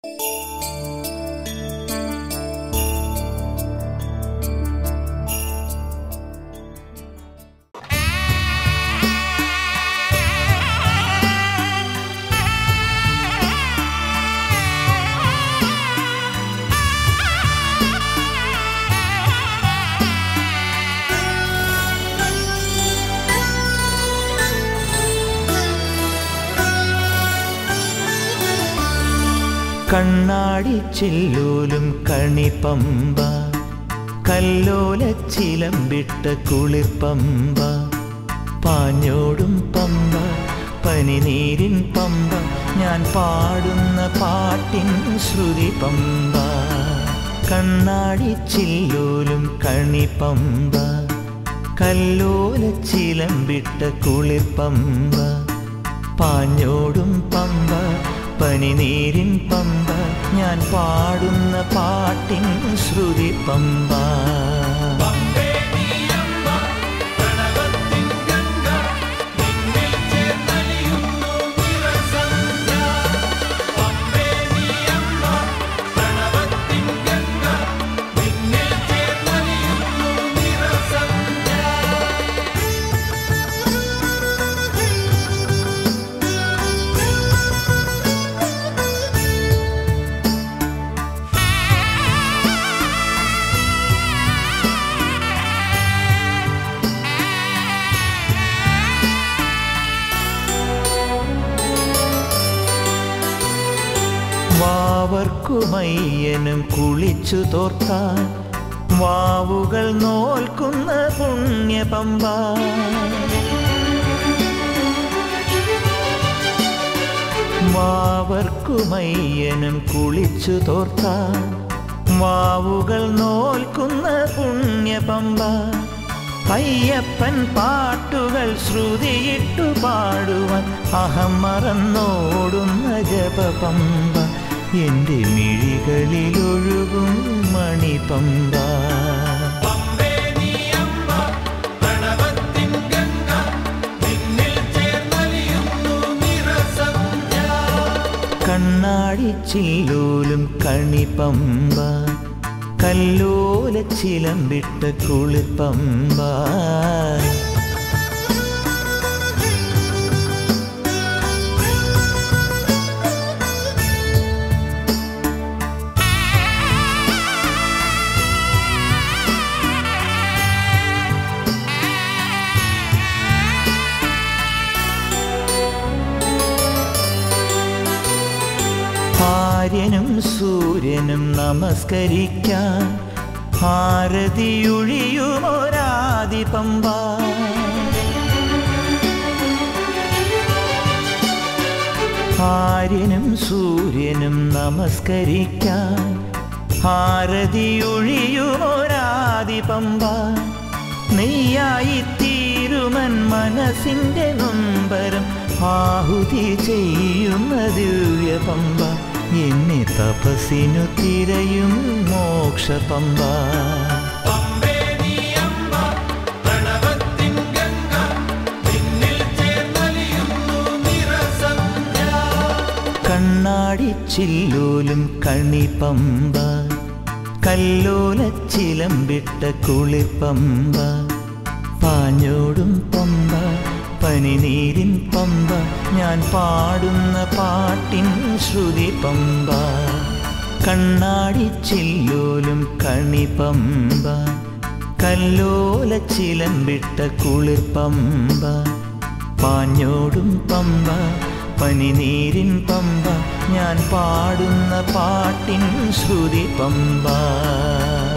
കണ്ണാടി ചില്ലൂലും കണിപ്പമ്പ കല്ലോല ചിലമ്പിട്ട കുളിർപ്പമ്പ പാഞ്ഞോടും പമ്പ പനിനീരിൻ പമ്പ ഞാൻ പാടുന്ന പാട്ടിൻ ശ്രുതി പമ്പ കണ്ണാടി ചില്ലൂലും കണിപ്പമ്പ കല്ലോല ചിലമ്പിട്ട കുളിർപ്പമ്പ പാഞ്ഞോടും പമ്പ പനിനീരിൻ പമ്പ ഞാൻ പാടുന്ന പാട്ടിൻ ശ്രുതി പമ്പ വാവർക്കുമയ്യനും കുളിച്ചു തോർത്താൻ വാവുകൾ നോൽക്കുന്ന പുണ്യപമ്പ വാവർക്കുമയ്യനും കുളിച്ചു തോർത്താൻ വാവുകൾ നോൽക്കുന്ന പുണ്യപമ്പ അയ്യപ്പൻ പാട്ടുകൾ ശ്രുതിയിട്ടു പാടുവാൻ അഹം മറന്നോടുന്ന ജപപമ്പ എൻ്റെ മിഴികളിലൊഴുകും മണിപമ്പ കണ്ണാടി ചില്ലൂലും കണിപ്പമ്പ കല്ലോല ചിലമ്പിട്ട കുളിർപ്പമ്പ ആര്യനും സൂര്യനും നമസ്കരിക്കാൻ ഭാരതിയൊഴിയുമൊരാദി പമ്പ ആര്യനും സൂര്യനും നമസ്കരിക്കാൻ ഭാരതിയൊഴിയുമൊരാദി പമ്പ നെയ്യായി തീരുമൻ മനസ്സിൻ്റെ നൊമ്പരം ആഹുതി ചെയ്യുന്ന ദിവ്യ പമ്പ എന്നെ തപസ്സിനു തിരയും മോക്ഷ പമ്പ കണ്ണാടി ചില്ലൂലും കണിപ്പമ്പ കല്ലോല ചിലമ്പിട്ട കുളിപ്പമ്പ പാഞ്ഞോടും പമ്പ പനിനീരിൻ പമ്പ ഞാൻ പാടുന്ന പാട്ടിൻ ശ്രുതി പമ്പ കണ്ണാടി ചില്ലോലും കണിപ്പമ്പ കല്ലോല ചിലമ്പിട്ട കുളിർപ്പമ്പ പാഞ്ഞോടും പമ്പ പനിനീരിൻ പമ്പ ഞാൻ പാടുന്ന പാട്ടിൻ ശ്രുതി പമ്പ